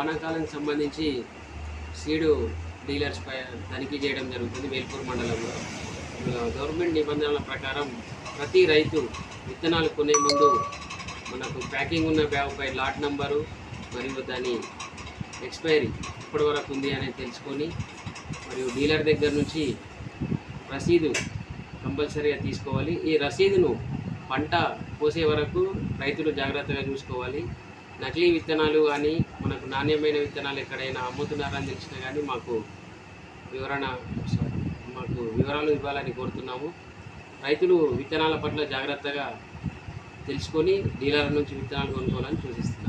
వానాకాలానికి సంబంధించి seed dealers పై తనిఖీ చేయడం జరుగుతుంది వేల్పూర్ మండలంలో ఆ, గవర్నమెంట్ నిబంధనల ప్రకారం ప్రతి రైతు విత్తనాలు కొనే ముందు మనకు ప్యాకింగ్ ఉన్న బ్యాగ్పై లాట్ నంబరు మరియు దాని ఎక్స్పైరీ ఇప్పటి వరకు ఉంది అనేది తెలుసుకొని మరియు డీలర్ దగ్గర నుంచి రసీదు కంపల్సరీగా తీసుకోవాలి ఈ రసీదును పంట కోసే వరకు రైతులు జాగ్రత్తగా చూసుకోవాలి నకిలీ విత్తనాలు కానీ మనకు నాణ్యమైన విత్తనాలు ఎక్కడైనా అమ్ముతున్నారని తెలిసినా కానీ మాకు వివరణ మాకు వివరాలు ఇవ్వాలని కోరుతున్నాము రైతులు విత్తనాల పట్ల జాగ్రత్తగా తెలుసుకొని డీలర్ నుంచి విత్తనాలు కొనుక్కోవాలని సూచిస్తున్నాం